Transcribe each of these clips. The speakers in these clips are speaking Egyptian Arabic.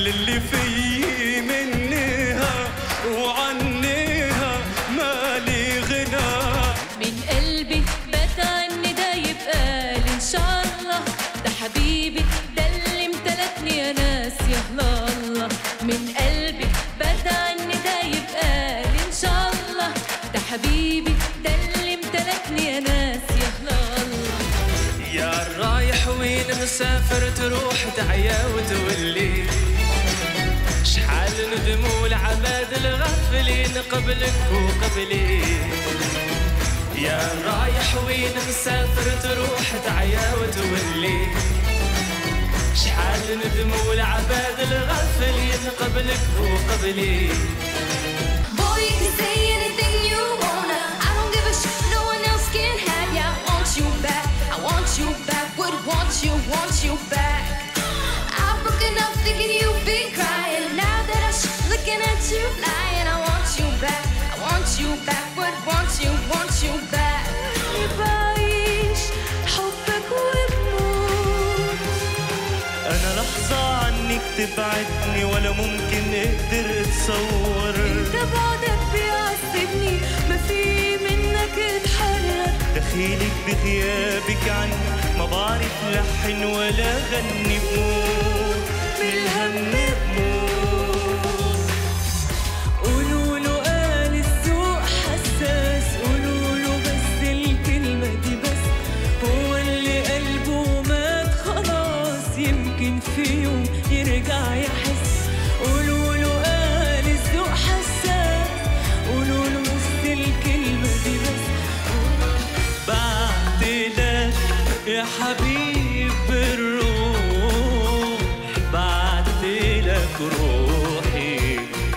اللي في منها وعنها مالي غنى من قلبي بتعني ده يبقى لي ان شاء الله ده حبيبي ده اللي امتلكني يا ناس يا الله من قلبي بتعني ده يبقى لي ان شاء الله ده حبيبي ده اللي امتلكني يا ناس يا الله يا رايح وين مسافر تروح تعيا وتولي شحال ندموا العباد الغافلين قبلك وقبلي يا رايح وين مسافر تروح تعيا وتولي شحال ندموا العباد الغافلين قبلك وقبلي Boy, you can say anything you wanna. I don't give a shit, no one else can have ya. I want you back, I want you back, would want you, want you back. I've broken up thinking you've been crying. Now that I'm looking at you lying, I want you back, I want you back, would want you, want you back. بعيش حبك وبموت أنا لحظة عنك تبعدني ولا ممكن أقدر أتصور انت بعدك بيعذبني ما في منك اتحرك دخيلك بغيابك عني ما بعرف لحن ولا غني بموت من الهم بموت قولوا له قال الذوق حساس قولوا له بس الكلمة دي بس هو اللي قلبه مات خلاص يمكن في يوم يرجع يحس قولوا له قال الذوق حساس قولوا له بس الكلمة دي بس بعتلك يا حبيب الروح بعتلك روحي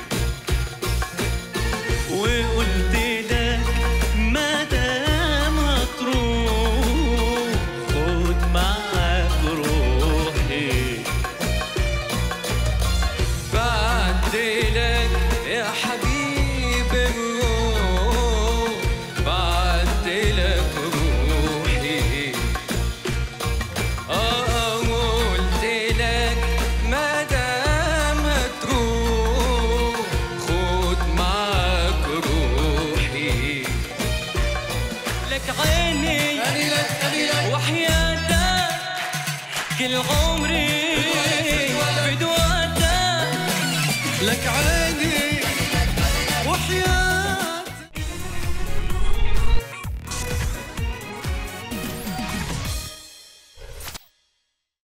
وقلت لك ما دام هتروح خد معاك روحي بعتلك يا حبيب الروح بعتلك روحي اه قلت لك ما دام هتروح خد معاك روحي لك عيني وحياتك كل عمري بدواتك لك عيني